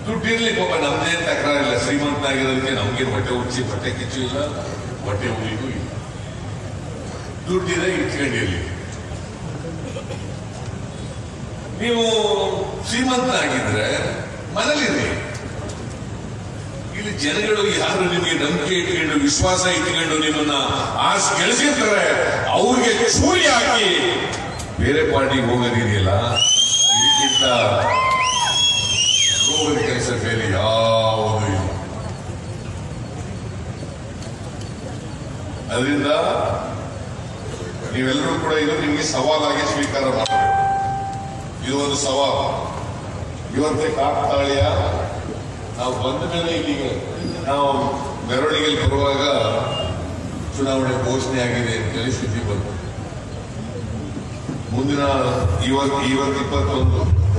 ದುಡ್ಡು ಇರ್ಲಿ ಪಾಪ ನಮ್ದೇನ್ ತಕರಾರಿಲ್ಲ ಶ್ರೀಮಂತನಾಗಿರೋದಕ್ಕೆ ನಮ್ಗೇನು ಹೊಟ್ಟೆ ಉಚ್ಚಿ ಹೊಟ್ಟೆ ಕಿಚ್ಚು ಇಲ್ಲ ಹೊಟ್ಟೆ ಉಳಿಗೂ ಇಲ್ಲ ದುಡ್ಡಿದೆ ಇಟ್ಕೊಂಡಿರ್ಲಿ ನೀವು ಶ್ರೀಮಂತ ಆಗಿದ್ರೆ ಮನೇಲಿರಿ ಇಲ್ಲಿ ಜನಗಳು ಯಾರು ನಿಮಗೆ ನಂಬಿಕೆ ಇಟ್ಕೊಂಡು ವಿಶ್ವಾಸ ಇಟ್ಕೊಂಡು ನಿಮ್ಮನ್ನ ಆಸ್ ಗೆಲ್ಸಿರ್ತಾರೆ ಅವ್ರಿಗೆ ಚೂರಿ ಹಾಕಿ ಬೇರೆ ಪಾರ್ಟಿಗೆ ಹೋಗೋದಿದೆಯಲ್ಲ ಇದಕ್ಕಿಂತ ರೋಗದ ಕೆಲಸ ಬೇರೆ ಯಾವುದೂ ಇಲ್ಲ ಅದರಿಂದ ನೀವೆಲ್ಲರೂ ಕೂಡ ಇದು ನಿಮಗೆ ಸವಾಲಾಗಿ ಸ್ವೀಕಾರ ಮಾಡಬೇಕು ಇದು ಒಂದು ಸವಾಲು ಇವತ್ತೇ ಕಾಕ್ತಾಳಿಯ ನಾವು ಬಂದ ಮೇಲೆ ಇಲ್ಲಿಗೆ ನಾವು ಮೆರವಣಿಗೆಯಲ್ಲಿ ಬರುವಾಗ ಚುನಾವಣೆ ಘೋಷಣೆ ಆಗಿದೆ ಅಂತೇಳಿ ಸುದ್ದಿ ಬಂತು ಮುಂದಿನ ಇವತ್ತು ಇವತ್ತು ಇಪ್ಪತ್ತೊಂದು